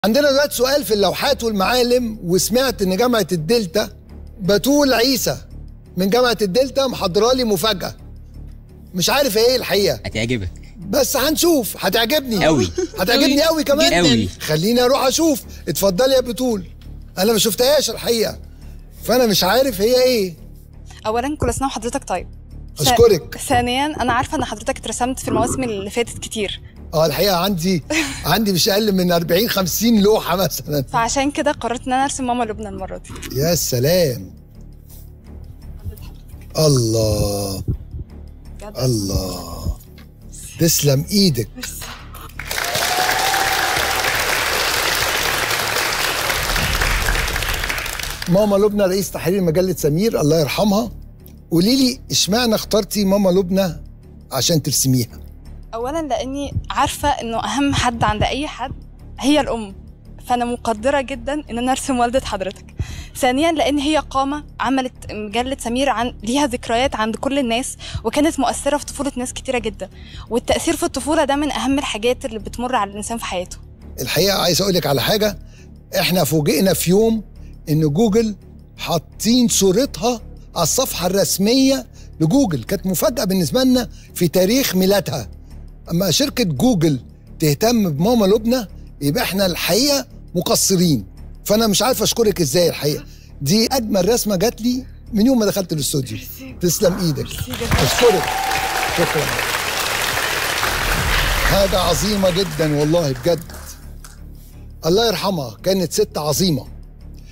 عندنا دلوقتي سؤال في اللوحات والمعالم وسمعت ان جامعه الدلتا بتول عيسى من جامعه الدلتا محضره لي مفاجاه مش عارف ايه الحقيقه هتعجبك بس هنشوف هتعجبني أوي. هتعجبني قوي كمان أوي. خليني اروح اشوف اتفضلي يا بتول انا ما شفتهاش الحقيقه فانا مش عارف هي ايه اولا كل سنه وحضرتك طيب ث- أشكرك. ثانيا انا عارفه ان حضرتك اترسمت في المواسم اللي فاتت كتير اه الحقيقه عندي عندي مش اقل من 40 50 لوحه مثلا فعشان كده قررت ان انا ارسم ماما لبنى المره دي يا سلام الله بجد. الله تسلم ايدك ماما لبنى رئيس تحرير مجله سمير الله يرحمها قولي لي اشمعنى اخترتي ماما لبنى عشان ترسميها اولا لاني عارفه انه اهم حد عند اي حد هي الام فانا مقدره جدا ان انا ارسم والده حضرتك ثانيا لان هي قامه عملت مجله سمير عن ليها ذكريات عند كل الناس وكانت مؤثره في طفوله ناس كتيره جدا والتاثير في الطفوله ده من اهم الحاجات اللي بتمر على الانسان في حياته الحقيقه عايز اقول لك على حاجه احنا فوجئنا في يوم ان جوجل حاطين صورتها على الصفحه الرسميه لجوجل كانت مفاجاه بالنسبه لنا في تاريخ ميلادها اما شركه جوجل تهتم بماما لبنى يبقى احنا الحقيقه مقصرين فانا مش عارف اشكرك ازاي الحقيقه دي اجمل رسمه جات لي من يوم ما دخلت الاستوديو تسلم ايدك اشكرك شكرا حاجه عظيمه جدا والله بجد الله يرحمها كانت ست عظيمه